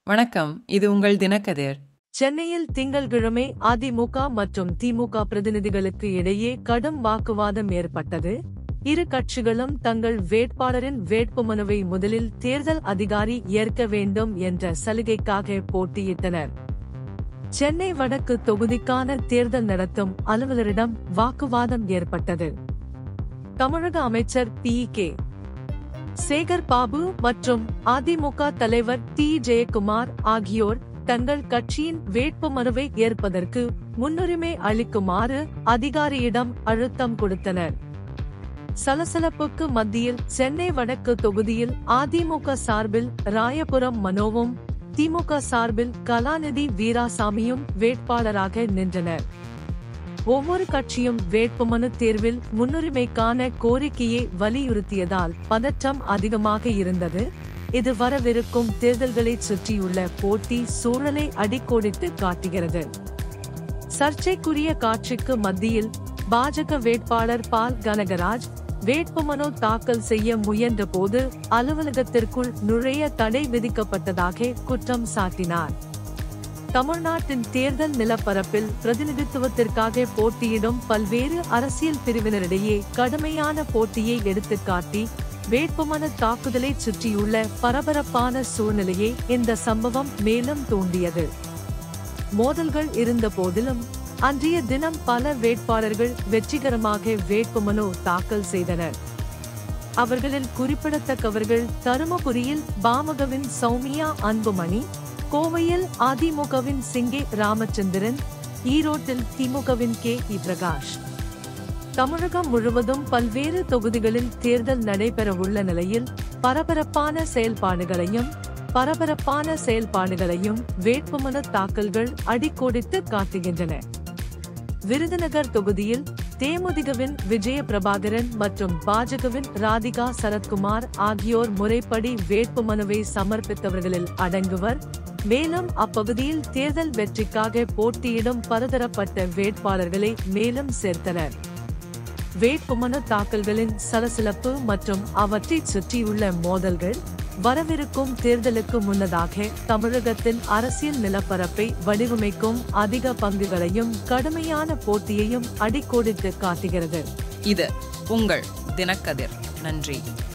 வணக்கம் இது உங்கள் தினக்கதிர் சென்னையில் திங்கள்கிழமை அதிமுக மற்றும் திமுக பிரதிநிதிகளுக்கு இடையே கடும் வாக்குவாதம் ஏற்பட்டது இரு கட்சிகளும் தங்கள் வேட்பாளரின் வேட்புமனுவை முதலில் தேர்தல் அதிகாரி ஏற்க வேண்டும் என்ற சலுகைக்காக போட்டியிட்டனர் சென்னை வடக்கு தொகுதிக்கான தேர்தல் நடத்தும் அலுவலரிடம் வாக்குவாதம் ஏற்பட்டது தமிழக அமைச்சர் பி கே சேகர் பாபு மற்றும் அதிமுக தலைவர் டி ஜெயக்குமார் ஆகியோர் தங்கள் கட்சியின் வேட்புமனுவை ஏற்பதற்கு முன்னுரிமை அளிக்குமாறு அதிகாரியிடம் அழுத்தம் கொடுத்தனர் சலசலப்புக்கு மத்தியில் சென்னை வடக்கு தொகுதியில் அதிமுக சார்பில் ராயபுரம் மனோவும் திமுக சார்பில் கலாநிதி வீராசாமியும் வேட்பாளராக நின்றனர் ஒவ்வொரு கட்சியும் வேட்புமனு தேர்வில் முன்னுரிமைக்கான கோரிக்கையை வலியுறுத்தியதால் பதற்றம் அதிகமாக இருந்தது இது வரவிருக்கும் தேர்தல்களைச் சுற்றியுள்ள போட்டி சூழலை அடிக்கோடிட்டு காட்டுகிறது சர்ச்சைக்குரிய காட்சிக்கு மத்தியில் பாஜக வேட்பாளர் பால் கனகராஜ் வேட்புமனு தாக்கல் செய்ய முயன்றபோது அலுவலகத்திற்குள் நுழைய தடை விதிக்கப்பட்டதாக குற்றம் சாட்டினார் தமிழ்நாட்டின் தேர்தல் நிலப்பரப்பில் பிரதிநிதித்துவத்திற்காக போட்டியிடும் பல்வேறு அரசியல் பிரிவினரிடையே கடுமையான போட்டியை எடுத்துக்காட்டி வேட்புமனு தாக்குதலை சுற்றியுள்ள பரபரப்பான சூழ்நிலையை இந்த சம்பவம் மேலும் தூண்டியது மோதல்கள் இருந்த போதிலும் அன்றைய தினம் பல வேட்பாளர்கள் வெற்றிகரமாக வேட்புமனு தாக்கல் செய்தனர் அவர்களில் குறிப்பிடத்தக்கவர்கள் தருமபுரியில் பாமகவின் சௌமியா அன்புமணி கோவையில் அதிமுகவின் சிங்கே ராமச்சந்திரன் ஈரோட்டில் திமுகவின் கே இ பிரகாஷ் தமிழகம் முழுவதும் பல்வேறு தொகுதிகளில் தேர்தல் நடைபெறவுள்ள நிலையில் பரபரப்பான செயல்பாடுகளையும் பரபரப்பான செயல்பாடுகளையும் வேட்புமனு தாக்கல்கள் அடிக்கோடிட்டு காட்டுகின்றன விருதுநகர் தொகுதியில் தேமுதிகவின் விஜய பிரபாகரன் மற்றும் பாஜகவின் ராதிகா சரத்குமார் ஆகியோர் முறைப்படி வேட்புமனுவை சமர்ப்பித்தவர்களில் அடங்குவர் மேலும் அப்பகுதியில் தேர்தல் வெற்றிக்காக போட்டியிடும் பலதரப்பட்ட வேட்பாளர்களை மேலும் சேர்த்தனர் வேட்புமனு தாக்கல்களின் சலசலப்பு மற்றும் அவற்றைச் சுற்றியுள்ள மோதல்கள் வரவிருக்கும் தேர்தலுக்கு முன்னதாக தமிழகத்தின் அரசியல் நிலப்பரப்பை வடிவமைக்கும் அதிக பங்குகளையும் கடுமையான போட்டியையும் அடிக்கோடிட்டு காட்டுகிறது இது உங்கள் தினக்கதிர் நன்றி